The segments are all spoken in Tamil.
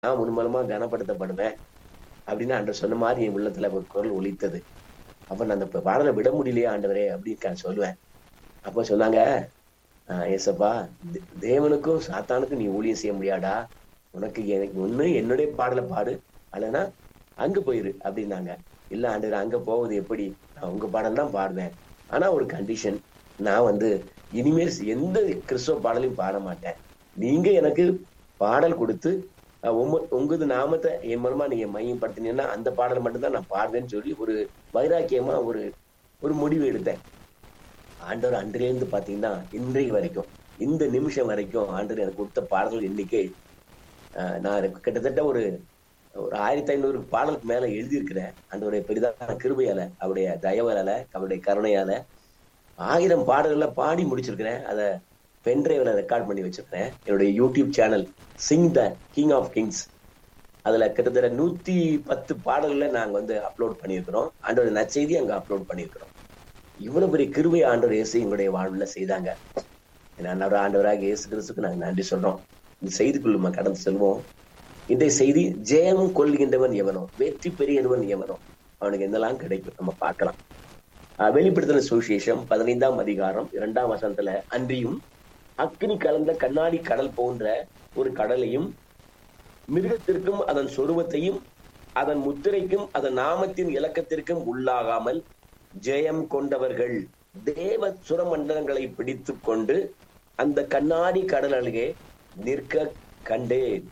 நான் உன் மூலமா கனப்படுத்தப்படுவேன் அப்படின்னு ஆண்டவர் சொன்ன மாதிரி என் உள்ளத்துல ஒரு குரல் ஒலித்தது அப்ப நான் அந்த பாடலை விட முடியலையே ஆண்டவரே அப்படின்னு நான் சொல்லுவேன் அப்ப சொன்னாங்க "ஆஹ் ஏசப்பா தே- தேவனுக்கும் சாத்தானுக்கும் நீ ஊழியம் செய்ய முடியாடா உனக்கு எனக்கு ஒண்ணு என்னுடைய பாடலை பாடு அல்லனா அங்க போயிரு அப்படின்னாங்க இல்ல ஆண்டவர் அங்க போவது எப்படி நான் உங்க பாடல் தான் பாடுவேன் ஆனா ஒரு கண்டிஷன் நான் வந்து இனிமேல் எந்த கிறிஸ்துவ பாடலையும் பாட மாட்டேன் நீங்க எனக்கு பாடல் கொடுத்து அஹ், உம்ம- உங்கது நாமத்தை என் மூலமா நீங்க மையப்படுத்தினீங்கன்னா அந்த பாடல் மட்டும்தான் நான் பாடுவேன்னு சொல்லி ஒரு வைராக்கியமா ஒரு ஒரு முடிவு எடுத்தேன் ஆண்டவர் அன்றிலிருந்து பாத்தீங்கன்னா இன்றைக்கு வரைக்கும் இந்த நிமிஷம் வரைக்கும் ஆண்டவர் எனக்கு கொடுத்த பாடல்கள் எண்ணிக்கை அஹ், நான் எனக்கு கிட்டத்தட்ட ஒரு ஒரு ஆயிரத்தி ஐநூறு பாடலுக்கு மேல எழுதியிருக்கிறேன் ஆண்டவருடைய பெரிதான கிருபையால அவருடைய தயவால அவருடைய கருணையால ஆயிரம் பாடல்களை பாடி முடிச்சிருக்கிறேன் அதை பென்ட்ரைவ்ல ரெக்கார்ட் பண்ணி வச்சிருக்கிறேன் என்னுடைய YouTube channel sing the king of kings அதுல கிட்டத்தட்ட நூத்தி பத்து பாடல்களை நாங்க வந்து அப்லோட் பண்ணியிருக்கிறோம் ஆண்டோட நற்செய்தி அங்க அப்லோட் பண்ணியிருக்கிறோம் இவ்வளவு பெரிய கிருபை ஆண்டவர் இயேசு எங்களுடைய வாழ்வுல செய்தாங்க ஆண்டவர் ஆண்டவராக இயேசு கிறிஸ்துக்கு நாங்க நன்றி சொல்றோம் இந்த செய்திக்குள்ள நம்ம கடந்து செல்வோம் இன்றைய செய்தி ஜெயம் கொள்கின்றவன் எவனோ வெற்றி பெரியவன் எவனோ அவனுக்கு என்னெல்லாம் கிடைக்கும் நம்ம பார்க்கலாம் ஆஹ் வெளிப்படுத்தின சுவிசேஷம் பதினைந்தாம் அதிகாரம் இரண்டாம் வசனத்துல அன்றியும் அக்கினி கலந்த கண்ணாடி கடல் போன்ற ஒரு கடலையும் மிருகத்திற்கும் அதன் சொருவத்தையும் அதன் முத்திரைக்கும் அதன் நாமத்தின் இலக்கத்திற்கும் உள்ளாகாமல் ஜெயம் கொண்டவர்கள் தேவ சுரமண்டலங்களை பிடித்துக் கொண்டு அந்த கண்ணாடி கடல் அருகே நிற்க கண்டேன்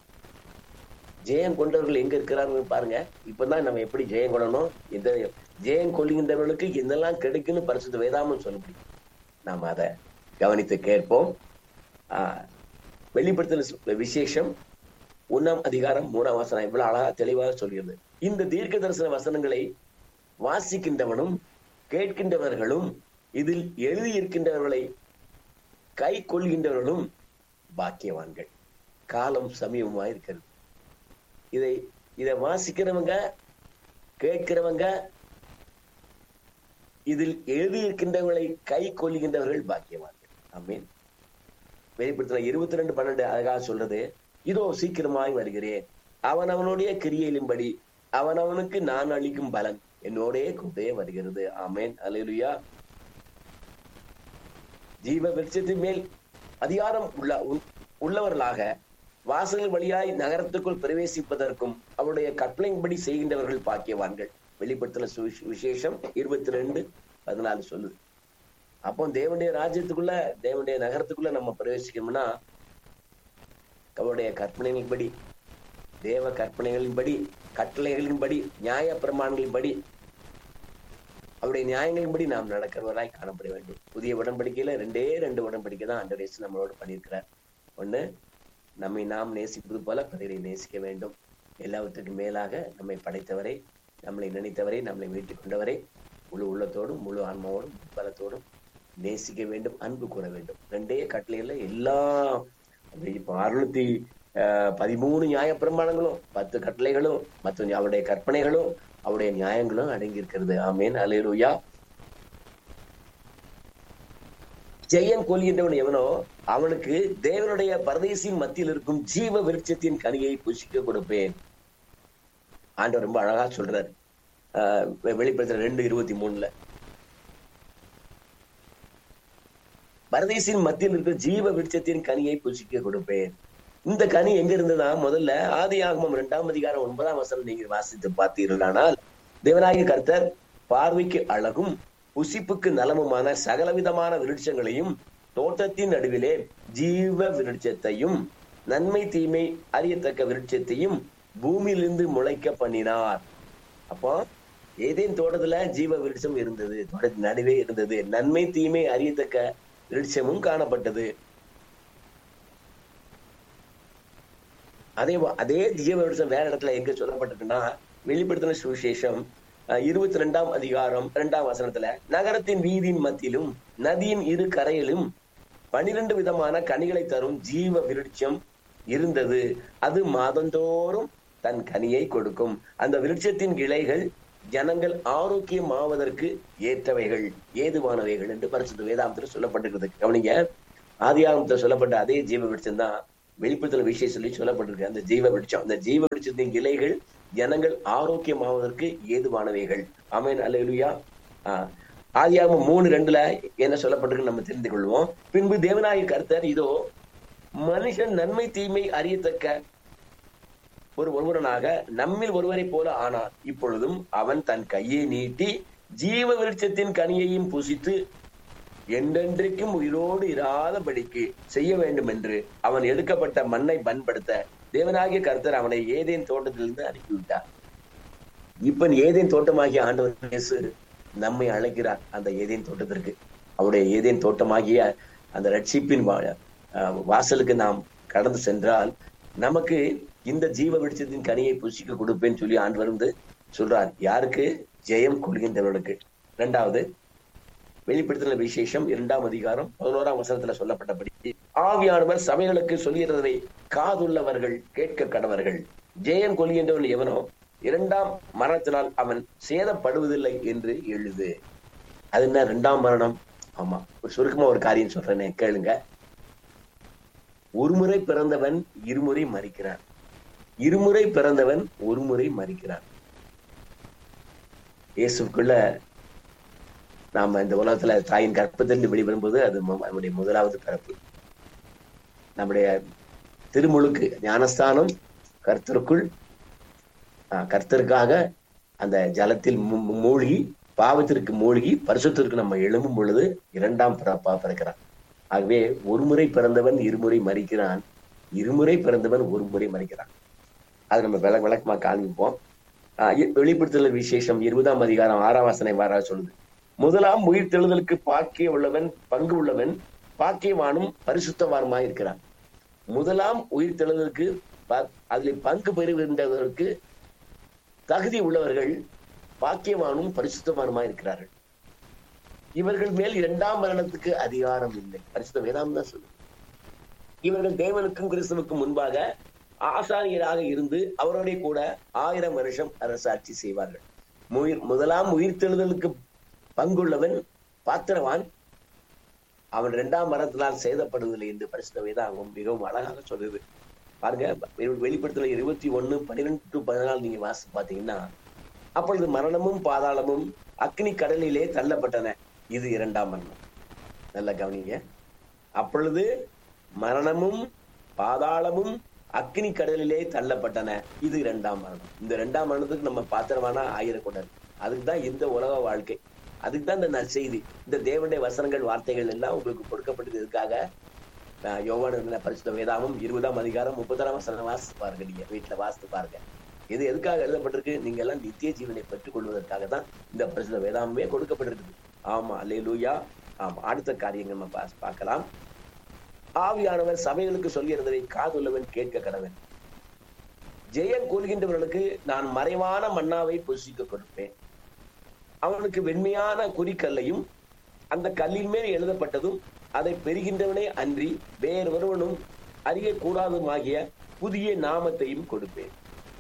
ஜெயம் கொண்டவர்கள் எங்க இருக்கிறார்கள் பாருங்க இப்பதான் நம்ம எப்படி ஜெயம் கொள்ளணும் இந்த ஜெயம் கொள்கின்றவர்களுக்கு என்னெல்லாம் கிடைக்கும்னு பரிசுத்த வேதாமம் சொல்ல முடியும் நாம அதை கவனித்து கேட்போம் ஆஹ் வெளிப்படுத்தின விசேஷம் ஒண்ணாம் அதிகாரம் மூணாம் வசனம் இவ்வளவு அழகா தெளிவாக சொல்கிறது இந்த தீர்க்க தரிசன வசனங்களை வாசிக்கின்றவனும் கேட்கின்றவர்களும் இதில் எழுதியிருக்கின்றவர்களை கை கொள்கின்றவர்களும் பாக்கியவான்கள் காலம் சமீபமா இருக்கிறது இதை இதை வாசிக்கிறவங்க கேட்கிறவங்க இதில் எழுதியிருக்கின்றவர்களை கை கொள்கின்றவர்கள் பாக்கியவான்கள் ஆமீன் வெளிப்படுத்தின இருபத்தி ரெண்டு பன்னெண்டு அழகாக சொல்றது இதோ சீக்கிரமாய் வருகிறேன் அவன் அவனுடைய கிரியையிலும்படி அவன் அவனுக்கு நான் அளிக்கும் பலன் என்னோடே கூடே வருகிறது ஆமேன் அலையுயா ஜீவ விருட்சத்தின் மேல் அதிகாரம் உள்ள உள்- உள்ளவர்களாக வாசல் வழியாய் நகரத்துக்குள் பிரவேசிப்பதற்கும் அவருடைய கட்டளையின்படி செய்கின்றவர்கள் பாக்கியவான்கள் வெளிப்படுத்தின சுவிசே- விசேஷம் இருபத்தி ரெண்டு பதினாலு சொல்லுது அப்போ தேவனுடைய ராஜ்யத்துக்குள்ள தேவனுடைய நகரத்துக்குள்ள நம்ம பிரவேசிக்கணும்னா அவருடைய கற்பனைகளின்படி தேவ கற்பனைகளின்படி கட்டளைகளின்படி நியாய பிரமாணங்களின்படி அவருடைய நியாயங்களின்படி நாம் நடக்கிறவராய் காணப்பட வேண்டும் புதிய உடன்படிக்கையில ரெண்டே ரெண்டு உடன்படிக்கை தான் ஆண்டவர் இயேசு நம்மளோடு பண்ணியிருக்கிறார் ஒண்ணு நம்மை நாம் நேசிப்பது போல பிறரை நேசிக்க வேண்டும் எல்லாவற்றுக்கும் மேலாக நம்மை படைத்தவரை நம்மளை நினைத்தவரை நம்மளை மீட்டுக் கொண்டவரை முழு உள்ளத்தோடும் முழு ஆன்மாவோடும் பலத்தோடும் நேசிக்க வேண்டும் அன்பு கூற வேண்டும் ரெண்டே கட்டளையில எல்லா இப்போ அறுநூத்தி ஆஹ், பதிமூணு நியாய பிரமாணங்களும் பத்து கட்டளைகளும் மற்ற அவருடைய கற்பனைகளும் அவருடைய நியாயங்களும் அடங்கி இருக்கிறது ஆமேன் அலையலுயா ஜெயன் கொல்கின்றவன் எவனோ அவனுக்கு தேவனுடைய பரதேசின் மத்தியில் இருக்கும் ஜீவ விருட்சத்தின் கனியை புசிக்க கொடுப்பேன் ஆண்டவர் ரொம்ப அழகா சொல்றாரு ஆஹ் வெ- வெளிப்படுத்துற ரெண்டு இருபத்தி மூணுல பரதேசின் மத்தியில் இருக்கிற ஜீவ விருட்சத்தின் கனியை புசிக்க கொடுப்பேன் இந்த கனி எங்க இருந்ததா முதல்ல ஆதி ஆகமம் இரண்டாம் அதிகாரம் ஒன்பதாம் வசனம் நீங்க வாசித்து பார்த்தீர்களானால் தேவனாகிய கர்த்தர் பார்வைக்கு அழகும் புசிப்புக்கு நலமுமான சகலவிதமான விருட்சங்களையும் தோட்டத்தின் நடுவிலே ஜீவ விருட்சத்தையும் நன்மை தீமை அறியத்தக்க விருட்சத்தையும் பூமியிலிருந்து முளைக்க பண்ணினார் அப்போ ஏதேன் தோட்டத்துல ஜீவ விருட்சம் இருந்தது தோட்டத்தின் நடுவே இருந்தது நன்மை தீமை அறியத்தக்க விருட்சமும் காணப்பட்டது அதே வ- அதே ஜீவ விருட்சம் வேற இடத்துல எங்க சொல்லப்பட்டிருக்குன்னா வெளிப்படுத்தின சுவிசேஷம் அஹ், இருபத்தி ரெண்டாம் அதிகாரம் இரண்டாம் வசனத்துல நகரத்தின் வீதியின் மத்தியிலும் நதியின் இரு கரையிலும் பனிரெண்டு விதமான கனிகளை தரும் ஜீவ விருட்சம் இருந்தது அது மாதந்தோறும் தன் கனியை கொடுக்கும் அந்த விருட்சத்தின் இலைகள் ஜனங்கள் ஆரோக்கியமாவதற்கு ஏற்றவைகள் ஏதுவானவைகள் என்று பரிசுத்த வேதாந்தத்தில் சொல்லப்பட்டிருக்கிறது கவனிங்க ஆதியாகமத்தில் சொல்லப்பட்ட அதே ஜீவ விருட்சம் தான் வெளிப்படுத்தல விஷயம் சொல்லி சொல்லப்பட்டிருக்கு அந்த ஜீவ விருட்சம் அந்த ஜீவ விருட்சத்தின் இலைகள் ஜனங்கள் ஆரோக்கியமாவதற்கு ஏதுவானவைகள் ஆமேன் அல்லேலூயா ஆஹ் ஆதியாகமம் மூணு ரெண்டுல என்ன சொல்லப்பட்டிருக்கு நம்ம தெரிந்து கொள்வோம் பின்பு தேவநாயக கர்த்தர் இதோ மனுஷன் நன்மை தீமை அறியத்தக்க ஒரு ஒருவனாக நம்மில் ஒருவரை போல ஆனான் இப்பொழுதும் அவன் தன் கையை நீட்டி ஜீவ விருட்சத்தின் கனியையும் புசித்து என்றென்றைக்கும் உயிரோடு இராதபடிக்கு செய்ய வேண்டும் என்று அவன் எடுக்கப்பட்ட மண்ணை பண்படுத்த தேவனாகிய கர்த்தர் அவனை ஏதேன் தோட்டத்திலிருந்து அனுப்பிவிட்டார் இப்ப ஏதேன் தோட்டமாகிய ஆண்டவர் இயேசு நம்மை அழைக்கிறார் அந்த ஏதேன் தோட்டத்திற்கு அவருடைய ஏதேன் தோட்டமாகிய அந்த ரட்சிப்பின் வா- அஹ் வாசலுக்கு நாம் கடந்து சென்றால் நமக்கு இந்த ஜீவ விருட்சத்தின் கனியை புசிக்க கொடுப்பேன்னு சொல்லி ஆண்டவர் வந்து சொல்றார் யாருக்கு ஜெயம் கொள்கின்றவர்களுக்கு இரண்டாவது வெளிப்படுத்தின விசேஷம் இரண்டாம் அதிகாரம் பதினோராம் வசனத்துல சொல்லப்பட்டபடி ஆவியானவர் சபைகளுக்கு சொல்கிறதை காதுள்ளவர்கள் கேட்க கடவர்கள் ஜெயம் கொள்கின்றவன் எவனோ இரண்டாம் மரணத்தினால் அவன் சேதப்படுவதில்லை என்று எழுது அது என்ன இரண்டாம் மரணம் ஆமா ஒரு சுருக்கமா ஒரு காரியம் சொல்றேனே கேளுங்க ஒருமுறை பிறந்தவன் இருமுறை மறிக்கிறான் இருமுறை பிறந்தவன் ஒரு முறை மறிக்கிறான் இயேசுக்குள்ள நாம இந்த உலகத்துல தாயின் கற்பத்திலிருந்து வெளிவரும்போது அது மு- நம்முடைய முதலாவது பிறப்பு நம்முடைய திருமுழுக்கு ஞானஸ்தானம் கர்த்தருக்குள் ஆஹ், கர்த்தருக்காக அந்த ஜலத்தில் மூ- மூ- மூழ்கி பாவத்திற்கு மூழ்கி பரிசுத்திற்கு நம்ம எழும்பும் பொழுது இரண்டாம் பிறப்பா பிறக்கிறான் ஆகவே ஒரு முறை பிறந்தவன் இருமுறை மறிக்கிறான் இருமுறை பிறந்தவன் ஒரு முறை மறிக்கிறான் அது நம்ம விளக்க விளக்கமா காண்பிப்போம் ஆஹ் இ- வெளிப்படுத்தல் விசேஷம் இருபதாம் அதிகாரம் ஆறாம் வாசனை வாரா சொல்லுது முதலாம் உயிர் தெழுதலுக்கு பாக்கிய உள்ளவன் பங்கு உள்ளவன் பாக்கியவானும் பரிசுத்தவானுமாய் இருக்கிறான் முதலாம் உயிர் தெழுதலுக்கு ப- அதில் பங்கு பெறுகின்றவர்களுக்கு தகுதி உள்ளவர்கள் பாக்கியவானும் பரிசுத்தவானுமாய் இருக்கிறார்கள் இவர்கள் மேல் இரண்டாம் மரணத்துக்கு அதிகாரம் இல்லை பரிசுத்த வேதாம் தான் சொல்லுது இவர்கள் தேவனுக்கும் கிறிஸ்துவுக்கும் முன்பாக ஆசாரியராக இருந்து அவருடைய கூட ஆயிரம் வருஷம் அரசாட்சி செய்வார்கள் உயிர் முதலாம் உயிர்த்தெழுதலுக்கு பங்குள்ளவன் பாத்திரவான் அவன் இரண்டாம் மரணத்தினால் சேதப்படுவதில்லை என்று பரிசுத்த வேதாகம் மிகவும் அழகாக சொல்லுது பாருங்க வெ- வெளிப்படுத்தல இருபத்தி ஒண்ணு பன்னிரெண்டு டு பதினாலு நீங்க வாசி பாத்தீங்கன்னா அப்பொழுது மரணமும் பாதாளமும் அக்னி கடலிலே தள்ளப்பட்டன இது இரண்டாம் மரணம் நல்லா கவனிங்க அப்பொழுது மரணமும் பாதாளமும் அக்னி கடலிலே தள்ளப்பட்டன இது இரண்டாம் மரணம் இந்த இரண்டாம் மரணத்துக்கு நம்ம பாத்திரமானா ஆயிரக்கூடாது அதுக்கு தான் இந்த உலக வாழ்க்கை அதுக்கு தான் இந்த நற்செய்தி இந்த தேவனுடைய வசனங்கள் வார்த்தைகள் எல்லாம் உங்களுக்கு கொடுக்கப்பட்டது இதுக்காக ஆஹ் யோவான் எழுதின பரிசுத்த வேதாமம் இருபதாம் அதிகாரம் முப்பதாம் வசனம் வாசித்து பாருங்க நீங்க வீட்டுல வாசித்து பாருங்க இது எதுக்காக எழுதப்பட்டிருக்கு நீங்க எல்லாம் நித்திய ஜீவனை பெற்றுக் கொள்வதற்காக தான் இந்த பரிசுத்த வேதாமமே கொடுக்கப்பட்டிருக்குது ஆமா அல்லேலூயா ஆமா அடுத்த காரியங்கள் நம்ம பா- பார்க்கலாம் ஆவியானவர் சபைகளுக்கு சொல்கிறதை காதுள்ளவன் கேட்க கடவன் ஜெயம் கொள்கின்றவர்களுக்கு நான் மறைவான மன்னாவை புசிக்க கொடுப்பேன் அவனுக்கு வெண்மையான குறிக்கல்லையும் அந்த கல்லின் மேல் எழுதப்பட்டதும் அதை பெறுகின்றவனே அன்றி வேறொருவனும் அறியக்கூடாதுமாகிய புதிய நாமத்தையும் கொடுப்பேன்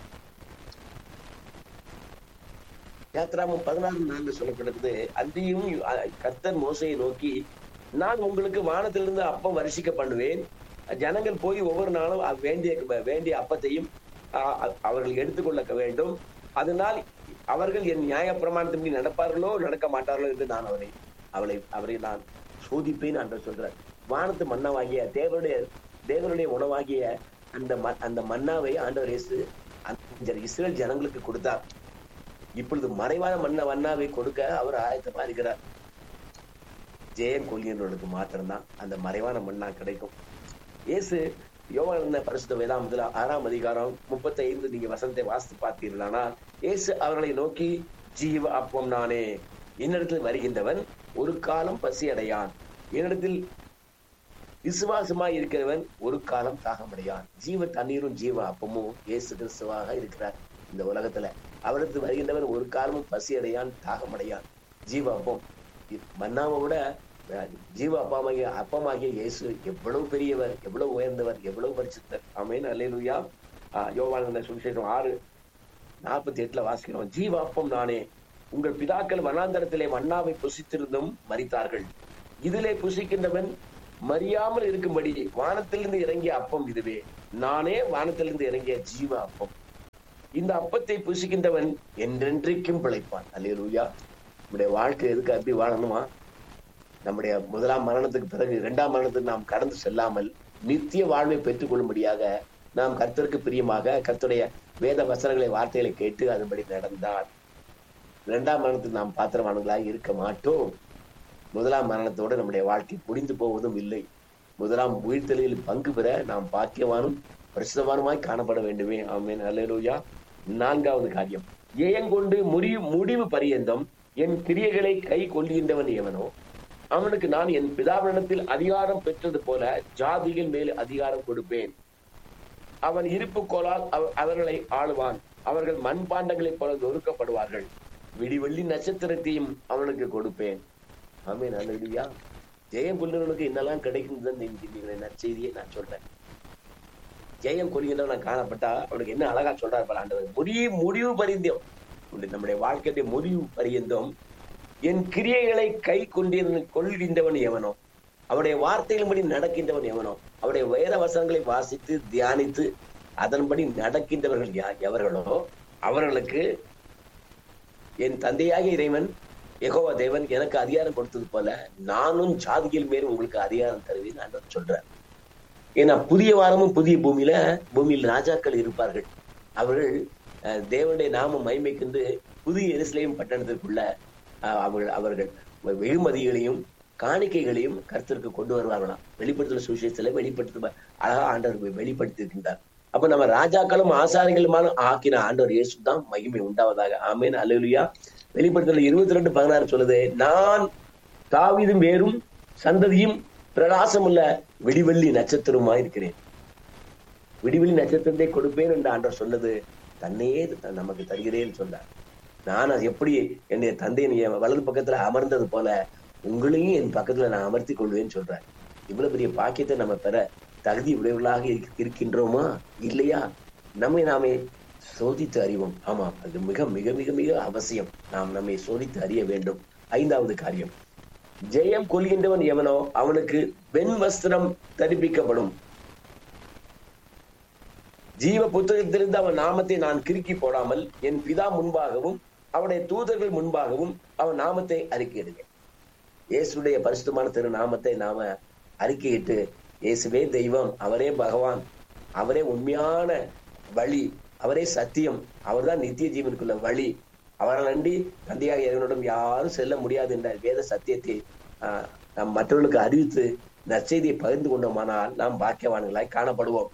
யாத்ராமம் பதினாறு நான்கு சொல்லப்படுகிறது அன்றியும் அஹ், கர்த்தர் மோசையை நோக்கி நான் உங்களுக்கு வானத்திலிருந்து அப்பம் வருஷிக்க பண்ணுவேன் ஜனங்கள் போய் ஒவ்வொரு நாளும் அ- வேண்டிய வேண்டிய அப்பத்தையும் அஹ், அ- அவர்கள் எடுத்துக்கொள்ள வேண்டும் அதனால் அவர்கள் என் நியாய பிரமாணத்தின்படி நடப்பார்களோ நடக்க மாட்டார்களோ என்று நான் அவரை அவளை அவரை நான் சோதிப்பேன் என்று சொல்றார் வானத்து மன்னவாகிய தேவனுடைய தேவனுடைய உணவாகிய அந்த ம- அந்த மன்னாவை ஆண்டவர் இயேசு அந்த இஸ்ரேல் ஜனங்களுக்கு கொடுத்தார் இப்பொழுது மறைவான மன்ன மன்னாவை கொடுக்க அவர் ஆயத்தமா இருக்கிறார் ஜெயம் கொள்கின்றவர்களுக்கு மாத்திரம்தான் அந்த மறைவான மன்னா கிடைக்கும் இயேசு யோவான பரிசுத்த வேதாமத்துல ஆறாம் அதிகாரம் முப்பத்தி ஐந்து நீங்க வசனத்தை வாசித்து பார்த்தீர்களானா இயேசு அவர்களை நோக்கி ஜீவ அப்பம் நானே என்னிடத்தில் வருகின்றவன் ஒரு காலம் பசி அடையான் என்னிடத்தில் விசுவாசமாய் இருக்கிறவன் ஒரு காலம் தாகமடையான் ஜீவ தண்ணீரும் ஜீவ அப்பமும் இயேசு கிறிஸ்துவாக இருக்கிறார் இந்த உலகத்துல அவரிடத்தில் வருகின்றவன் ஒரு காலமும் பசி அடையான் தாகமடையான் ஜீவ அப்பம் இ- மன்னாவை விட அஹ், ஜீவ அப்பாமாகிய அப்பமாகிய இயேசு எவ்வளவு பெரியவர் எவ்வளவு உயர்ந்தவர் எவ்வளவு பரிசுத்தர் அமேன் அல்லேலூயா ஆஹ் யோவான் சுவிசேஷம் ஆறு நாற்பத்தி எட்டுல வாசிக்கிறோம் ஜீவ அப்பம் நானே உங்கள் பிதாக்கள் வனாந்தரத்திலே மன்னாவை புசித்திருந்தும் மரித்தார்கள் இதிலே புசிக்கின்றவன் மறியாமல் இருக்கும்படி வானத்திலிருந்து இறங்கிய அப்பம் இதுவே நானே வானத்திலிருந்து இறங்கிய ஜீவ அப்பம் இந்த அப்பத்தை புசிக்கின்றவன் என்றென்றைக்கும் பிழைப்பான் அல்லேலூயா நம்முடைய வாழ்க்கை எதுக்கு அப்படி வாழணுமா நம்முடைய முதலாம் மரணத்துக்கு பிறகு இரண்டாம் மரணத்துக்கு நாம் கடந்து செல்லாமல் நித்திய வாழ்வை பெற்றுக் கொள்ளும்படியாக நாம் கர்த்தருக்கு பிரியமாக கர்த்தருடைய வேத வசனங்களை வார்த்தைகளை கேட்டு அதன்படி நடந்தால் இரண்டாம் மரணத்துக்கு நாம் பாத்திரமானவர்களாக இருக்க மாட்டோம் முதலாம் மரணத்தோடு நம்முடைய வாழ்க்கை முடிந்து போவதும் இல்லை முதலாம் உயிர்த்தலில் பங்கு பெற நாம் பாக்கியவானும் பிரசித்தவானுமாய் காணப்பட வேண்டுமே ஆமேன் அல்லேலூயா நான்காவது காரியம் ஏயங்கொண்டு முடிவு முடிவு பரியந்தம் என் கிரியைகளை கை கொள்கின்றவன் எவனோ அவனுக்கு நான் என் பிதாவிடத்தில் அதிகாரம் பெற்றது போல ஜாதிகள் மேல் அதிகாரம் கொடுப்பேன் அவன் இருப்பு கோலால் அவ- அவர்களை ஆளுவான் அவர்கள் மண்பாண்டங்களைப் போல நொறுக்கப்படுவார்கள் விடிவெள்ளி நட்சத்திரத்தையும் அவனுக்கு கொடுப்பேன் ஆமென் அல்லேலூயா ஜெயம் கொள்ளுவனுக்கு என்னெல்லாம் கிடைக்குதுன்னு நினைக்கிறீங்களே நற்செய்தியை நான் சொல்றேன் ஜெயம் கொள்கின்றவன் காணப்பட்டா அவனுக்கு என்ன அழகா சொல்றாரு பாரு ஆண்டவர் முடிவு முடிவு பரிந்தம் நம்முடைய வாழ்க்கையுடைய முடிவு பரியந்தம் என் கிரியைகளை கை கொண்டிருந்த கொள்கின்றவன் எவனோ அவருடைய வார்த்தைகளின்படி நடக்கின்றவன் எவனோ அவருடைய வேத வசனங்களை வாசித்து தியானித்து அதன்படி நடக்கின்றவர்கள் யார் எவர்களோ அவர்களுக்கு என் தந்தையாகிய இறைவன் யெகோவா தேவன் எனக்கு அதிகாரம் கொடுத்தது போல நானும் ஜாதிகள் மேல் உங்களுக்கு அதிகாரம் தருவேன் ஆண்டவர் சொல்றார் ஏன்னா புதிய வாரமும் புதிய பூமியில பூமியில் ராஜாக்கள் இருப்பார்கள் அவர்கள் அஹ், தேவனுடைய நாம மைமைக்கென்று புதிய எருசலேம் பட்டணத்திற்குள்ள அஹ், அவர்கள் அவர்கள் வெகுமதிகளையும் காணிக்கைகளையும் கருத்திற்கு கொண்டு வருவார்களாம் வெளிப்படுத்துற சுவிசேஷத்துல வெளிப்படுத்த அழகா ஆண்டவர் வெளிப்படுத்தி இருக்கின்றார் அப்ப நம்ம ராஜாக்களும் ஆசாரிகளுமான ஆக்கின ஆண்டவர் இயேசு தான் மகிமை உண்டாவதாக ஆமேன் அல்லேலூயா வெளிப்படுத்தல இருபத்தி ரெண்டு பதினாறு சொல்லுது நான் தாவீதும் வேறும் சந்ததியும் பிரகாசமுள்ள விடிவெள்ளி நட்சத்திரமா இருக்கிறேன் விடிவெள்ளி நட்சத்திரத்தை கொடுப்பேன் என்று ஆண்டவர் சொன்னது தன்னையே த- நமக்கு தருகிறேன்னு சொன்னார் நான் அது எப்படி என்னுடைய தந்தையின் என் வலது பக்கத்துல அமர்ந்தது போல உங்களையும் என் பக்கத்துல நான் அமர்த்தி கொள்வேன்னு சொல்றேன் இவ்வளவு பெரிய பாக்கியத்தை நம்ம பெற தகுதி உடையவர்களாக இருக்க- இருக்கின்றோமா இல்லையா நம்மை நாமே சோதித்து அறிவோம் ஆமா அது மிக மிக மிக மிக அவசியம் நாம் நம்மை சோதித்து அறிய வேண்டும் ஐந்தாவது காரியம் ஜெயம் கொள்கின்றவன் எவனோ அவனுக்கு வெண் வஸ்திரம் தரிப்பிக்கப்படும் ஜீவ புத்தகத்திலிருந்து அவன் நாமத்தை நான் கிறுக்கி போடாமல் என் பிதா முன்பாகவும் அவனுடைய தூதர்கள் முன்பாகவும் அவன் நாமத்தை அறிக்கையிடுவேன் இயேசுடைய பரிசுத்தமான திரு நாமத்தை நாம அறிக்கையிட்டு இயேசுவே தெய்வம் அவரே பகவான் அவரே உண்மையான வழி அவரே சத்தியம் அவர்தான் நித்திய ஜீவனுக்குள்ள வழி அவரை நம்பி தந்தையாக இறைவனிடம் யாரும் செல்ல முடியாது என்ற வேத சத்தியத்தை ஆஹ், நாம் மற்றவர்களுக்கு அறிவித்து நற்செய்தியை பகிர்ந்து கொண்டோமானால் நாம் பாக்கியவான்களாய் காணப்படுவோம்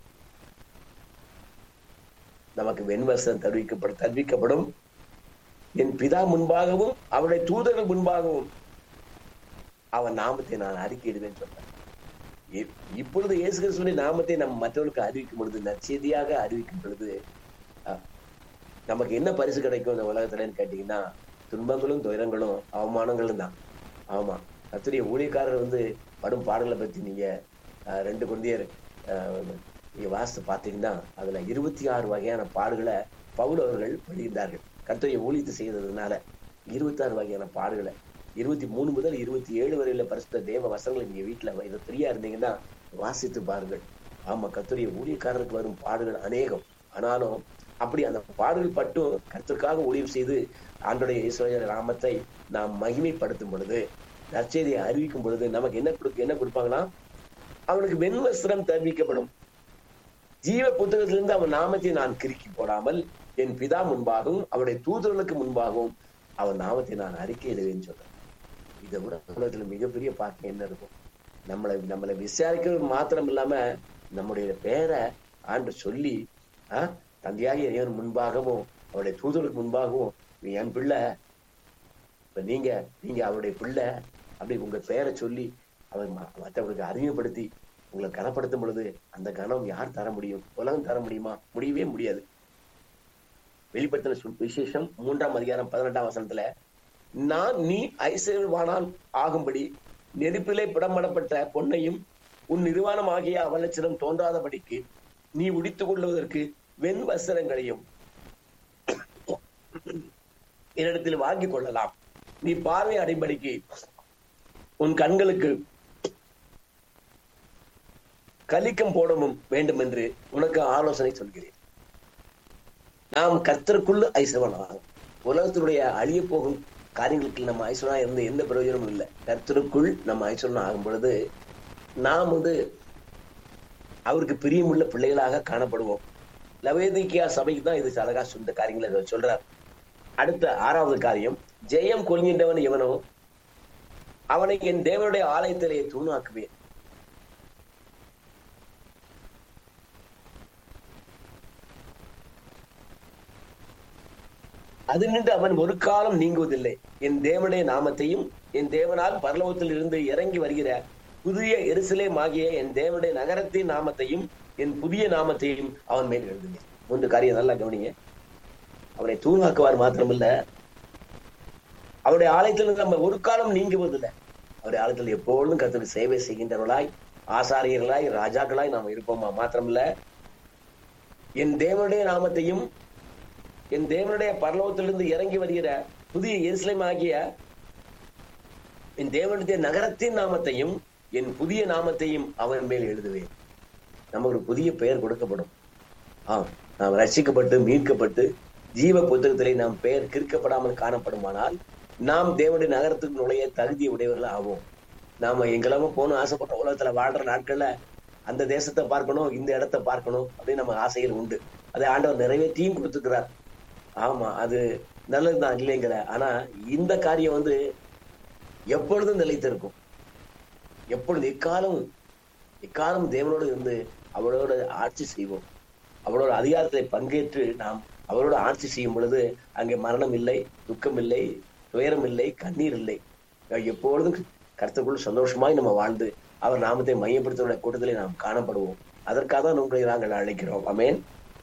நமக்கு வெண்வசம் தருவிக்கப்படும் தருவிக்கப்படும் என் பிதா முன்பாகவும் அவருடைய தூதர்கள் முன்பாகவும் அவன் நாமத்தை நான் அறிக்கையிடுவேன் சொன்னார் இ- இப்பொழுது இயேசு கிறிஸ்துவின் நாமத்தை நம்ம மற்றவர்களுக்கு அறிவிக்கும் பொழுது நற்செய்தியாக அறிவிக்கும் பொழுது அஹ், நமக்கு என்ன பரிசு கிடைக்கும் இந்த உலகத்துலன்னு கேட்டீங்கன்னா துன்பங்களும் துயரங்களும் அவமானங்களும் தான் ஆமா கத்துடைய ஊழியக்காரர் வந்து படும் பாடங்களை பத்தி நீங்க அஹ், ரெண்டு குழந்தையர் நீங்க வாசித்து பார்த்தீங்கன்னா அதுல இருபத்தி ஆறு வகையான பாடுகளை பவுல் அவர்கள் வெளியிட்டார்கள் கர்த்தருடைய ஊழியத்தை செய்ததுனால இருபத்தி ஆறு வகையான பாடுகளை இருபத்தி மூணு முதல் இருபத்தி ஏழு வரையில பரிசுத்த தேவ வசனங்களை நீங்க வீட்டுல இதை ஃப்ரீயா இருந்தீங்கன்னா வாசித்து பாருங்கள் ஆமா கர்த்தருடைய ஊழியக்காரருக்கு வரும் பாடுகள் அநேகம் ஆனாலும் அப்படி அந்த பாடுகள் பட்டும் கர்த்தருக்காக ஊழியம் செய்து ஆண்டுடைய ஈஸ்வர நாமத்தை நாம் மகிமைப்படுத்தும் பொழுது நற்செய்தியை அறிவிக்கும் பொழுது நமக்கு என்ன கொடுக்க என்ன கொடுப்பாங்கன்னா அவனுக்கு வெண்வஸ்திரம் தெரிவிக்கப்படும் ஜீவ புத்தகத்திலிருந்து அவன் நாமத்தை நான் கிறுக்கி போடாமல் என் பிதா முன்பாகவும் அவருடைய தூதர்களுக்கு முன்பாகவும் அவன் நாமத்தை நான் அறிக்கையிடுவேன்னு சொல்றேன் இதை விட உலகத்துல மிகப்பெரிய பாக்கியம் என்ன இருக்கும் நம்மளை நம்மளை விசாரிக்கிறது மாத்திரம் இல்லாம நம்முடைய பேரை ஆண்டு சொல்லி ஆஹ் தந்தையாகிய இறைவன் முன்பாகவும் அவருடைய தூதர்களுக்கு முன்பாகவும் "நீ என் பிள்ளை இப்ப நீங்க நீங்க அவருடைய பிள்ளை அப்படி உங்க பேரை சொல்லி அவர் ம- மற்றவர்களுக்கு அறிமுகப்படுத்தி உங்களை கனப்படுத்தும் பொழுது அந்த கனம் யார் தர முடியும் உலகம் தர முடியுமா முடியவே முடியாது வெளிப்படுத்தின சு- விசேஷம் மூன்றாம் அதிகாரம் பதினெட்டாம் வசனத்துல நான் நீ ஐஸ்வர்யவானால் ஆகும்படி நெருப்பிலே புடம்படப்பட்ட பொன்னையும் உன் நிர்வாணம் ஆகிய அவலட்சணம் தோன்றாதபடிக்கு நீ உடித்துக் கொள்வதற்கு வெண் வஸ்திரங்களையும் என்னிடத்தில் வாங்கிக் கொள்ளலாம் நீ பார்வை அடைபடிக்கு உன் கண்களுக்கு கலிக்கம் போடவும் வேண்டும் என்று உனக்கு ஆலோசனை சொல்கிறேன் நாம் கர்த்தருக்குள்ள ஐஸ்வரனாகும் உலகத்தினுடைய அழிய போகும் காரியங்களுக்கு நம்ம ஐஸ்வரனா இருந்து எந்த பிரயோஜனமும் இல்லை கர்த்தருக்குள் நம்ம ஐஸ்வரன் ஆகும் பொழுது நாம் வந்து அவருக்கு பிரியமுள்ள பிள்ளைகளாக காணப்படுவோம் லவேதிக்கியா சபைக்கு தான் இது அழகா சொந்த காரியங்களை சொல்றார் அடுத்த ஆறாவது காரியம் ஜெயம் கொள்கின்றவன் எவனோ அவனை என் தேவனுடைய ஆலயத்திலே தூணாக்குவேன் அது நின்று அவன் ஒரு காலம் நீங்குவதில்லை என் தேவனுடைய நாமத்தையும் என் தேவனால் பரலோகத்தில் இருந்து இறங்கி வருகிற புதிய எருசலேம் ஆகிய என் தேவனுடைய நகரத்தின் நாமத்தையும் என் புதிய நாமத்தையும் அவன் மேல் எழுதுவேன் மூன்று காரியம் நல்லா கவனிங்க அவனை தூணாக்குவார் மாத்திரமில்ல அவருடைய ஆலயத்தில் நம்ம ஒரு காலம் நீங்குவதில்லை அவருடைய ஆலயத்தில் எப்பொழுதும் கத்தருக்கு சேவை செய்கின்றவர்களாய் ஆசாரியர்களாய் ராஜாக்களாய் நாம் இருப்போமா மாத்திரமில்ல என் தேவனுடைய நாமத்தையும் என் தேவனுடைய பரலோகத்திலிருந்து இறங்கி வருகிற புதிய எருசலேம் ஆகிய என் தேவனுடைய நகரத்தின் நாமத்தையும் என் புதிய நாமத்தையும் அவன் மேல் எழுதுவேன் நமக்கு ஒரு புதிய பெயர் கொடுக்கப்படும் ஆம் நாம் ரட்சிக்கப்பட்டு மீட்கப்பட்டு ஜீவ புத்தகத்திலே நாம் பெயர் கிறுக்கப்படாமல் காணப்படுமானால் நாம் தேவனுடைய நகரத்துக்கு நுழைய தகுதி உடையவர்கள் ஆவோம் நாம எங்கெல்லாமோ போகணும் ஆசைப்பட்ட உலகத்துல வாழ்ற நாட்கள்ல அந்த தேசத்தை பார்க்கணும் இந்த இடத்தை பார்க்கணும் அப்படின்னு நம்ம ஆசைகள் உண்டு அதை ஆண்டவர் நிறைவேற்றியும் கொடுத்துக்கிறார் ஆமா அது நல்லதுதான் இல்லைங்கிற ஆனா இந்த காரியம் வந்து எப்பொழுதும் நிலைத்திருக்கும் எப்பொழுது எக்காலம் எக்காலம் தேவனோடு இருந்து அவளோட ஆட்சி செய்வோம் அவளோட அதிகாரத்தை பங்கேற்று நாம் அவரோட ஆட்சி செய்யும் பொழுது அங்கே மரணம் இல்லை துக்கம் இல்லை துயரம் இல்லை கண்ணீர் இல்லை எப்பொழுதும் கருத்துக்குள் சந்தோஷமாய் நம்ம வாழ்ந்து அவர் நாமத்தை மையப்படுத்த கூட்டத்திலே நாம் காணப்படுவோம் அதற்காக தான் உங்களை நாங்கள் அழைக்கிறோம் அமேன்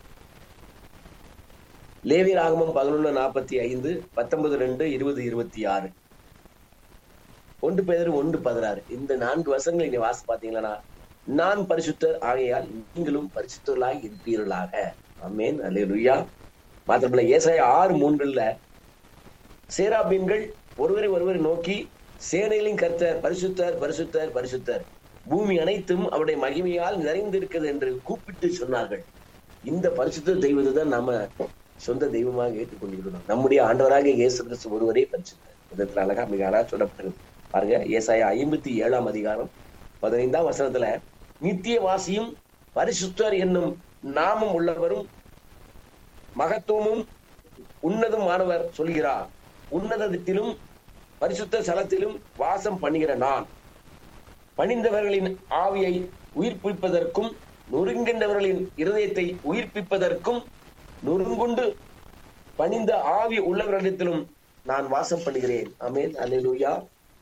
லேவி ராகமம் பதினொன்று நாற்பத்தி ஐந்து பத்தொன்பது ரெண்டு இருபது இருபத்தி ஆறு ஒன்று பேர் ஒன்று பதினாறு இந்த நான்கு வருஷங்களை நீ வாசி பாத்தீங்களா நான் பரிசுத்தர் ஆகையால் நீங்களும் பரிசுத்தர்களாய் இருப்பீர்களாக அமேன் அல்லே லுய்யா மாத்திரமில்ல ஏசாய ஆறு மூன்றுல சேராபீன்கள் ஒருவரை ஒருவரை நோக்கி சேனைகளின் கர்த்தர் பரிசுத்தர் பரிசுத்தர் பரிசுத்தர் பூமி அனைத்தும் அவருடைய மகிமையால் நிறைந்திருக்கிறது என்று கூப்பிட்டு சொன்னார்கள் இந்த பரிசுத்த தெய்வத்தை தான் நாம சொந்த தெய்வமாக ஏற்றுக்கொண்டிருக்கிறோம் நம்முடைய ஆண்டவராக இயேசு கிறிஸ்து ஒருவரே பரிசுத்தர் விதத்துல அழகா மிக அழகா சொல்லப்படுகிறது பாருங்க ஏசாய ஐம்பத்தி ஏழாம் அதிகாரம் பதினைந்தாம் வசனத்துல நித்திய வாசியும் பரிசுத்தர் என்னும் நாமம் உள்ளவரும் மகத்துவமும் உன்னதமானவர் சொல்கிறார் உன்னதத்திலும் பரிசுத்த சலத்திலும் வாசம் பண்ணுகிற நான் பணிந்தவர்களின் ஆவியை உயிர்ப்பிப்பதற்கும் நொறுங்கின்றவர்களின் இருதயத்தை உயிர்ப்பிப்பதற்கும் நொறுங்குண்டு பணிந்த ஆவி உள்ளவர்களிடத்திலும் நான் வாசம் பண்ணுகிறேன் அமேன் அல்லேலூயா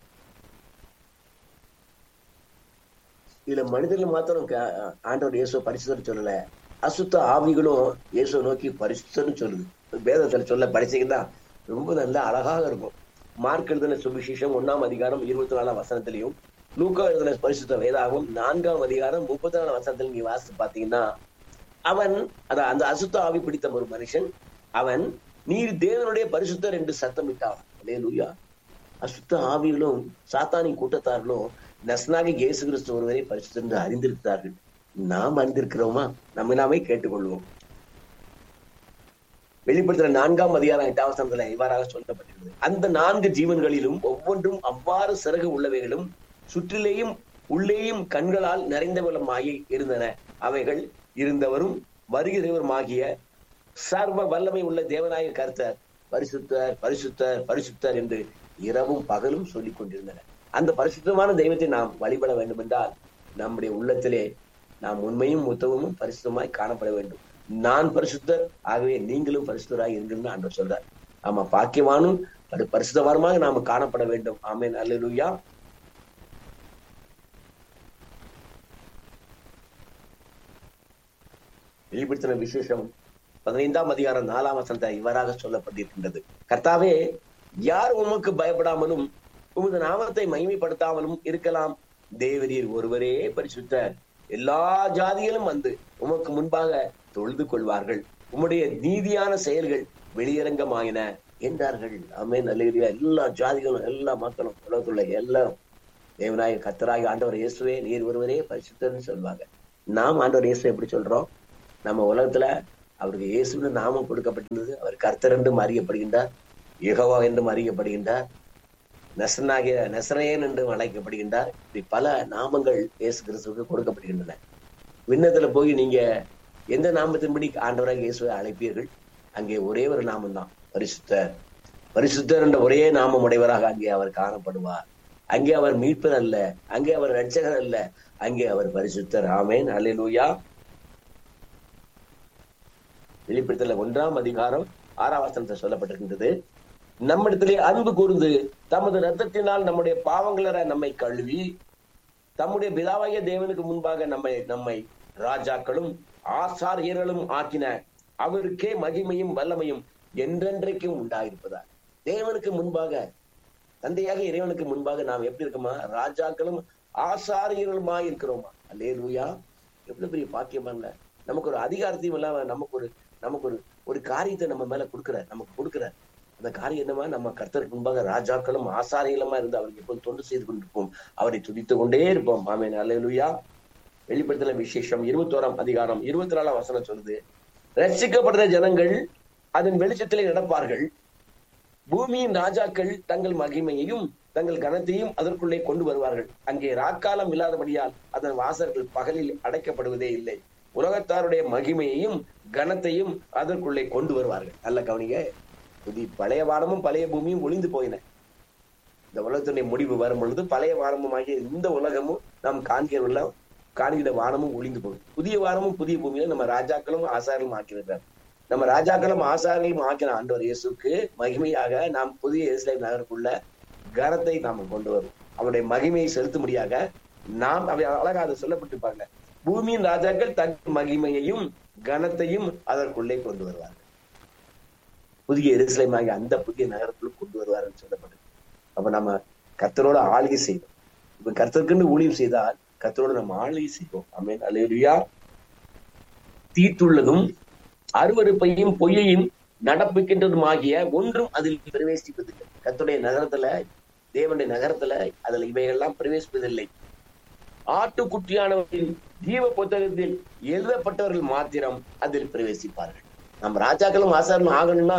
இதுல மனிதர்கள் மாத்திரம் ஆண்டவர் இயேசு பரிசுத்தர் சொல்லல அசுத்த ஆவிகளும் இயேசு நோக்கி பரிசுத்தர்னு சொல்லுது வேதத்துல சொல்ல படிச்சீங்கன்னா ரொம்ப நல்ல அழகாக இருக்கும் மார்க் எழுதின சுவிசேஷம் ஒன்னாம் அதிகாரம் இருபத்தி நாலாம் வசனத்திலையும் லூக்கா எழுதின பரிசுத்த வேதாகவும் நான்காம் அதிகாரம் முப்பத்தி நாலாம் வசனத்துல நீங்க வாசித்து பாத்தீங்கன்னா அவன் அத அந்த அசுத்த ஆவி பிடித்த ஒரு மனுஷன் அவன் நீர் தேவனுடைய பரிசுத்தர் என்று சத்தமிட்டான் லூயா அசுத்த ஆவிகளும் சாத்தானி கூட்டத்தார்களும் நஸ்னாகி இயேசு கிறிஸ்து ஒருவரை பரிசுத்தர் என்று அறிந்திருக்கிறார்கள் நாம் அறிந்திருக்கிறோமா நம்ம நாமே கேட்டுக்கொள்வோம் வெளிப்படுத்துற நான்காம் அதிகாரம் எட்டாம் வசனத்துல இவ்வாறாக சொல்லப்பட்டிருக்கிறது அந்த நான்கு ஜீவன்களிலும் ஒவ்வொன்றும் அவ்வாறு சிறகு உள்ளவைகளும் சுற்றிலேயும் உள்ளேயும் கண்களால் நிறைந்தவளமாகி இருந்தன அவைகள் இருந்தவரும் வருகிறவருமாகிய சர்வ வல்லமை உள்ள தேவநாயக கர்த்தர் பரிசுத்தர் பரிசுத்தர் பரிசுத்தர் என்று இரவும் பகலும் சொல்லிக் கொண்டிருந்தனர் அந்த பரிசுத்தமான தெய்வத்தை நாம் வழிபட வேண்டும் என்றால் நம்முடைய உள்ளத்திலே நாம் உண்மையும் உத்தவமும் பரிசுத்தமாய் காணப்பட வேண்டும் நான் பரிசுத்தர் ஆகவே நீங்களும் பரிசுத்தராய் இருங்கன்னு ஆண்டவர் சொல்றார் ஆமா பாக்கியவானும் பரிசுத்தவாரமாக நாம காணப்பட வேண்டும் ஆமேன் அல்லேலூயா வெளிப்படுத்தின விசேஷம் பதினைந்தாம் அதிகாரம் நாலாம் வசனத்தை இவ்வாறாக சொல்லப்பட்டிருக்கின்றது கர்த்தாவே யார் உமக்கு பயப்படாமலும் உமது நாமத்தை மகிமைப்படுத்தாமலும் இருக்கலாம் தேவரீர் ஒருவரே பரிசுத்தர் எல்லா ஜாதிகளும் வந்து உமக்கு முன்பாக தொழுது கொள்வார்கள் உம்முடைய நீதியான செயல்கள் வெளியரங்கமாயின என்றார்கள் அமே நல்ல எல்லா ஜாதிகளும் எல்லா மக்களும் உலகத்துள்ள எல்லாரும் தேவநாய கத்தராக ஆண்டவர் இயேசுவே நீர் ஒருவரே பரிசுத்தர்னு சொல்வாங்க நாம் ஆண்டவர் இயேசு எப்படி சொல்றோம் நம்ம உலகத்துல அவருக்கு இயேசுன்னு நாமம் கொடுக்கப்பட்டிருந்தது அவர் கர்த்தர் என்றும் அறியப்படுகின்றார் யெகோவா என்றும் அறியப்படுகின்றார் நசனாகிய நசரேன் என்றும் அழைக்கப்படுகின்றார் இப்படி பல நாமங்கள் இயேசு கிறிஸ்துவுக்கு கொடுக்கப்படுகின்றன விண்ணத்துல போய் நீங்க எந்த நாமத்தின்படி ஆண்டவராக இயேசுவை அழைப்பீர்கள் அங்கே ஒரே ஒரு நாமம் தான் பரிசுத்தர் பரிசுத்தர் என்ற ஒரே நாமம் உடையவராக அங்கே அவர் காணப்படுவார் அங்கே அவர் மீட்பர் அல்ல அங்கே அவர் ரட்சகர் அல்ல அங்கே அவர் பரிசுத்தர் ஆமேன் அல்லேலூயா வெளிப்படுத்தல ஒன்றாம் அதிகாரம் ஆறாம் வசனத்தை சொல்லப்பட்டிருக்கின்றது நம்மிடத்திலே அன்பு கூர்ந்து தமது ரத்தத்தினால் நம்முடைய பாவங்கள நம்மை கழுவி தம்முடைய பிதாவாகிய தேவனுக்கு முன்பாக நம்மை நம்மை ராஜாக்களும் ஆசாரியர்களும் ஆக்கின அவருக்கே மகிமையும் வல்லமையும் என்றென்றைக்கும் உண்டாயிருப்பதா தேவனுக்கு முன்பாக தந்தையாக இறைவனுக்கு முன்பாக நாம் எப்படி இருக்கோமா ராஜாக்களும் ஆசாரியர்களுமாய் இருக்கிறோமா அல்லே லூயா எவ்வளவு பெரிய பாக்கியமா இல்ல நமக்கு ஒரு அதிகாரத்தையும் இல்லாம நமக்கு ஒரு நமக்கு ஒரு ஒரு காரியத்தை நம்ம மேல கொடுக்குறார் நமக்கு கொடுக்குறார் அந்த காரியம் என்னமா நம்ம கர்த்தருக்கு முன்பாக ராஜாக்களும் ஆசாரியங்களுமா இருந்து அவருக்கு எப்போது தொண்டு செய்து கொண்டிருப்போம் அவரை துதித்து கொண்டே இருப்போம் ஆமேன் அல்லேலூயா வெளிப்படுத்தல விசேஷம் இருபத்தோராம் அதிகாரம் இருபத்தி நாலாம் வசனம் சொல்லுது ரட்சிக்கப்படுற ஜனங்கள் அதன் வெளிச்சத்திலே நடப்பார்கள் பூமியின் ராஜாக்கள் தங்கள் மகிமையையும் தங்கள் கனத்தையும் அதற்குள்ளே கொண்டு வருவார்கள் அங்கே ராக்காலம் இல்லாதபடியால் அதன் வாசல்கள் பகலில் அடைக்கப்படுவதே இல்லை உலகத்தாருடைய மகிமையையும் கனத்தையும் அதற்குள்ளே கொண்டு வருவார்கள் நல்ல கவனிங்க புதி பழைய வானமும் பழைய பூமியும் ஒளிந்து போயின இந்த உலகத்துடைய முடிவு வரும் பொழுது பழைய வானமும் ஆகிய இந்த உலகமும் நாம் காண்கிற காண்கிற வானமும் ஒளிந்து போகும் புதிய வானமும் புதிய பூமியில நம்ம ராஜாக்களும் ஆசாரிகளும் ஆக்கியிருக்கிறார் நம்ம ராஜாக்களும் ஆசாரிகளும் ஆக்கின ஆண்டவர் இயேசுக்கு மகிமையாக நாம் புதிய இஸ்லேம் நகருக்குள்ள கனத்தை நாம் கொண்டு வரும் அவருடைய மகிமையை செலுத்தும்படியாக நாம் அவை அழகா அதை சொல்லப்பட்டிருப்பாங்க பூமியின் ராஜாக்கள் தன் மகிமையையும் கனத்தையும் அதற்குள்ளே கொண்டு வருவார்கள் புதிய எருசலேம் ஆகிய அந்த புதிய நகரத்துக்குள் கொண்டு வருவார்கள் சொல்லப்பட்டது அப்ப நம்ம கர்த்தரோட ஆளுகை செய்வோம் இப்ப கர்த்தருக்குன்னு ஊழியம் செய்தால் கர்த்தரோட நம்ம ஆளுகை செய்வோம் அமேன் அலையா தீத்துள்ளதும் அருவறுப்பையும் பொய்யையும் நடப்பிக்கின்றதும் ஆகிய ஒன்றும் அதில் பிரவேசிப்பதில்லை கத்துடைய நகரத்துல தேவனுடைய நகரத்துல அதுல இவைகள்லாம் பிரவேசிப்பதில்லை ஆட்டுக்குட்டியானவர்களின் ஜீவ புத்தகத்தில் எழுதப்பட்டவர்கள் மாத்திரம் அதில் பிரவேசிப்பார்கள் நம்ம ராஜாக்களும் ஆசாரலும் ஆகணும்னா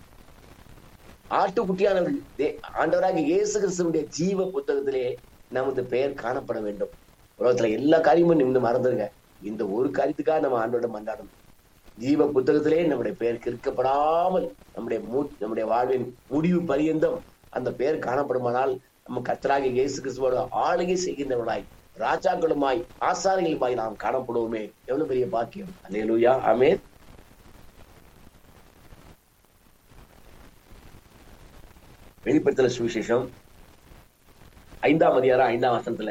ஆட்டுக்குட்டியானவர்கள் ஆண்டவராக இயேசு கிறிஸ்துவனுடைய ஜீவ புத்தகத்திலே நமது பெயர் காணப்பட வேண்டும் உலகத்துல எல்லா காரியமும் நிமிந்து மறந்துருங்க இந்த ஒரு காரியத்துக்காக நம்ம ஆண்டோட மன்றாடணும் ஜீவ புத்தகத்திலே நம்முடைய பெயர் கிறுக்கப்படாமல் நம்முடைய மூ நம்முடைய வாழ்வின் முடிவு பரியந்தம் அந்த பெயர் காணப்படுமானால் நம்ம கத்தராக இயேசு கிறிஸ்துவோட ஆளுகை செய்கின்றவர்களாய் ராஜாக்களுமாய் ஆசாரிகளுமாய் நாம் காணப்படுவோமே எவ்வளவு பெரிய பாக்கியம் அல்லேலூயா ஆமேன் வெளிப்படுத்தல சுவிசேஷம் ஐந்தாம் அதிகாரம் ஐந்தாம் வசனத்துல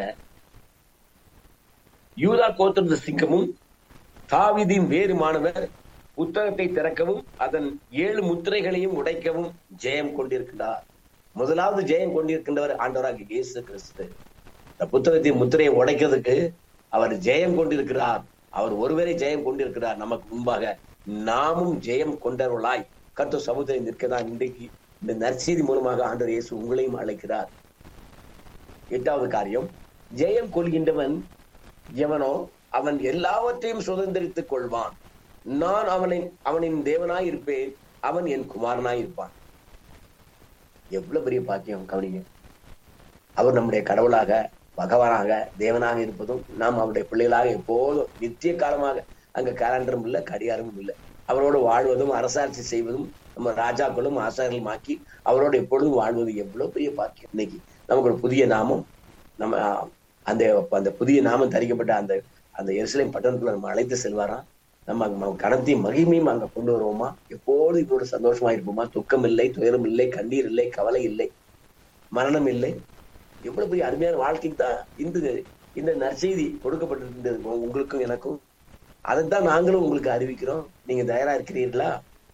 யூதா கோத்திரத்து சிங்கமும் தாவிதின் வேறு மாணவர் புத்தகத்தை திறக்கவும் அதன் ஏழு முத்திரைகளையும் உடைக்கவும் ஜெயம் கொண்டிருக்கிறார் முதலாவது ஜெயம் கொண்டிருக்கின்றவர் ஆண்டவராக இயேசு கிறிஸ்து இந்த புத்தகத்தின் முத்திரையை உடைக்கிறதுக்கு அவர் ஜெயம் கொண்டிருக்கிறார் அவர் ஒருவரே ஜெயம் கொண்டிருக்கிறார் நமக்கு முன்பாக நாமும் ஜெயம் கொண்டவர்களாய் கர்த்த சமுத்திரம் நிற்கதான் இன்றைக்கு இந்த நற்செய்தி மூலமாக ஆண்டவர் இயேசு உங்களையும் அழைக்கிறார் எட்டாவது காரியம் ஜெயம் கொள்கின்றவன் எவனோ அவன் எல்லாவற்றையும் சுதந்திரித்துக் கொள்வான் நான் அவனின் அவனின் தேவனாய் இருப்பேன் அவன் என் குமாரனாய் இருப்பான் எவ்வளவு பெரிய பாக்கியம் கவனிங்க அவர் நம்முடைய கடவுளாக பகவானாக தேவனாக இருப்பதும் நாம் அவருடைய பிள்ளைகளாக எப்போதும் நித்திய காலமாக அங்க கேலண்டரும் இல்லை கடிகாரமும் இல்லை அவரோடு வாழ்வதும் அரசாட்சி செய்வதும் நம்ம ராஜாக்களும் ஆசாரிகளும் ஆக்கி அவரோடு எப்பொழுதும் வாழ்வது எவ்வளவு பெரிய பாக்கியம் இன்னைக்கு நமக்கு ஒரு புதிய நாமம் நம்ம அந்த அந்த புதிய நாமம் தரிக்கப்பட்ட அந்த அந்த எருசலேம் பட்டணத்துல நம்ம அழைத்து செல்வாராம் நம்ம கணத்தையும் மகிமையும் அங்க கொண்டு வருவோமா எப்போது இதோட சந்தோஷமா இருப்போமா துக்கம் இல்லை துயரம் இல்லை கண்ணீர் இல்லை கவலை இல்லை மரணம் இல்லை எவ்வளவு பெரிய அருமையான வாழ்க்கைக்கு தான் இந்த இந்த நற்செய்தி கொடுக்கப்பட்டிருந்தது உங்களுக்கும் எனக்கும் அதைத்தான் நாங்களும் உங்களுக்கு அறிவிக்கிறோம் நீங்க தயாரா இருக்கிறீர்களா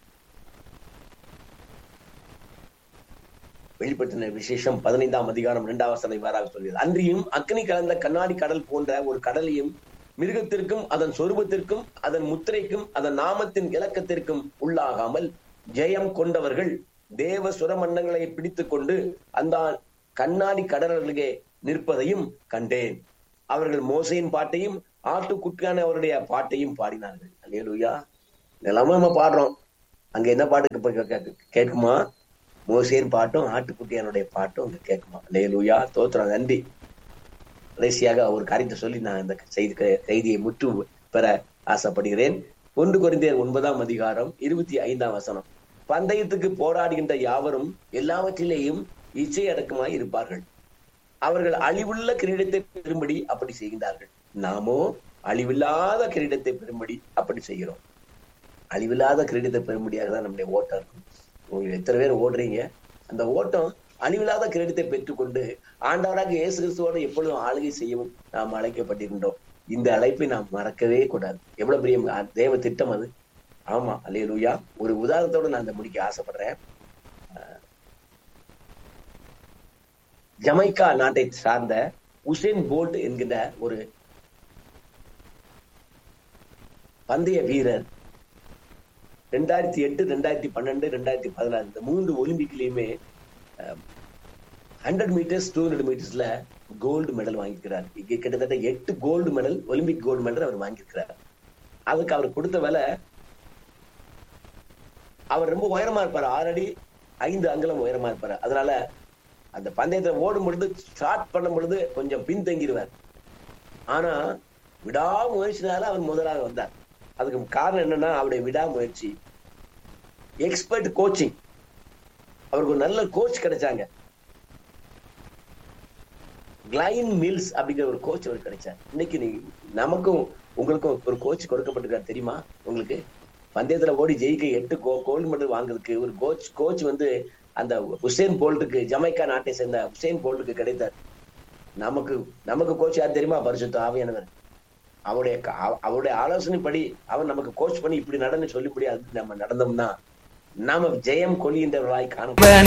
வெளிப்படுத்தின விசேஷம் பதினைந்தாம் அதிகாரம் இரண்டாம் வசனம் இவ்வாறாக சொல்கிறது அன்றியும் அக்னி கலந்த கண்ணாடி கடல் போன்ற ஒரு கடலையும் மிருகத்திற்கும் அதன் சொரூபத்திற்கும் அதன் முத்திரைக்கும் அதன் நாமத்தின் இலக்கத்திற்கும் உள்ளாகாமல் ஜெயம் கொண்டவர்கள் தேவ சுரமண்டங்களை பிடித்துக் கொண்டு அந்த கண்ணாடி கடலருகே நிற்பதையும் கண்டேன் அவர்கள் மோசையின் பாட்டையும் ஆட்டுக்குட்டியான அவருடைய பாட்டையும் பாடினார்கள் அல்லேலூயா இதெல்லாமே நம்ம பாடுறோம் அங்க என்ன பாட்டு இப்ப கே- கே- கேட்குமா மோசேன் பாட்டும் ஆட்டுக்குட்டியானுடைய பாட்டும் அங்க கேட்குமா அல்லேலூயா தோத்திரம் நன்றி கடைசியாக ஒரு காரியத்தை சொல்லி நான் இந்த செய்தி செய்தியை முற்று பெற ஆசைப்படுகிறேன் ஒன்று குறைந்தர் ஒன்பதாம் அதிகாரம் இருபத்தி ஐந்தாம் வசனம் பந்தயத்துக்கு போராடுகின்ற யாவரும் எல்லாவற்றிலேயும் இச்சை அடக்கமாய் இருப்பார்கள் அவர்கள் அழிவுள்ள கிரீடத்தை பெறும்படி அப்படி செய்கின்றார்கள் நாமோ அழிவில்லாத கிரீடத்தை பெறும்படி அப்படி செய்கிறோம் அழிவில்லாத கிரீடத்தை பெறும்படியாக தான் நம்முடைய ஓட்டம் இருக்கும் உங்களுக்கு எத்தனை பேர் ஓடுறீங்க அந்த ஓட்டம் அழிவில்லாத கிரீடத்தை பெற்றுக்கொண்டு ஆண்டவராக இயேசு கிறிஸ்துவோடு எப்பொழுதும் ஆளுகை செய்யவும் நாம் அழைக்கப்பட்டிருக்கின்றோம் இந்த அழைப்பை நாம் மறக்கவே கூடாது எவ்வளவு பெரிய அ- தேவ திட்டம் அது ஆமா அல்லேலூயா ஒரு உதாரணத்தோட நான் இந்த முடிக்க ஆசைப்படுறேன் அஹ், ஜமைக்கா நாட்டை சார்ந்த உசேன் போல்ட் என்கிற ஒரு பந்தய வீரர் ரெண்டாயிரத்தி எட்டு ரெண்டாயிரத்தி பன்னெண்டு ரெண்டாயிரத்தி பதினாறு இந்த மூன்று ஒலிம்பிக்லயுமே ஹண்ட்ரட் மீட்டர்ஸ் டூ ஹண்ட்ரட் மீட்டர்ஸ்ல கோல்டு மெடல் வாங்கியிருக்கிறார் இங்க கிட்டத்தட்ட எட்டு gold medal Olympic gold medal அவர் வாங்கியிருக்கிறார் அதுக்கு அவர் கொடுத்த விலை அவர் ரொம்ப உயரமா இருப்பார் ஆறு அடி ஐந்து அங்குலம் உயரமா இருப்பார் அதனால அந்த பந்தயத்துல ஓடும் பொழுது ஸ்டார்ட் பண்ணும் பொழுது கொஞ்சம் பின்தங்கிடுவார் ஆனா விடாமுயற்சினால அவர் முதலாக வந்தார் அதுக்கு காரணம் என்னன்னா அவருடைய விடாமுயற்சி எக்ஸ்பர்ட் கோச்சிங் அவருக்கு ஒரு நல்ல கோச் கிடைச்சாங்க கிளைன் மில்ஸ் அப்படிங்கிற ஒரு கோச் அவருக்கு கிடைச்சார் இன்னைக்கு நீங்க நமக்கும் உங்களுக்கும் ஒரு கோச் கொடுக்கப்பட்டிருக்காரு தெரியுமா உங்களுக்கு பந்தயத்துல ஓடி ஜெயிக்க எட்டு கோ கோல்டு மெடல் வாங்குறதுக்கு ஒரு கோச் கோச் வந்து அந்த உசேன் போல்ட்டுக்கு ஜமைக்கா நாட்டை சேர்ந்த உசேன் போல்ட்டுக்கு கிடைத்தார் நமக்கு நமக்கு கோச் யார் தெரியுமா பரிசுத்த ஆவியானவர் அவருடைய க- அவ- அவருடைய ஆலோசனைப்படி அவர் நமக்கு கோச் பண்ணி இப்படி நடந்து சொல்லிப்படி அது நம்ம நடந்தோம்னா நாம ஜெயம் கொள்கின்றவர்களாய் காண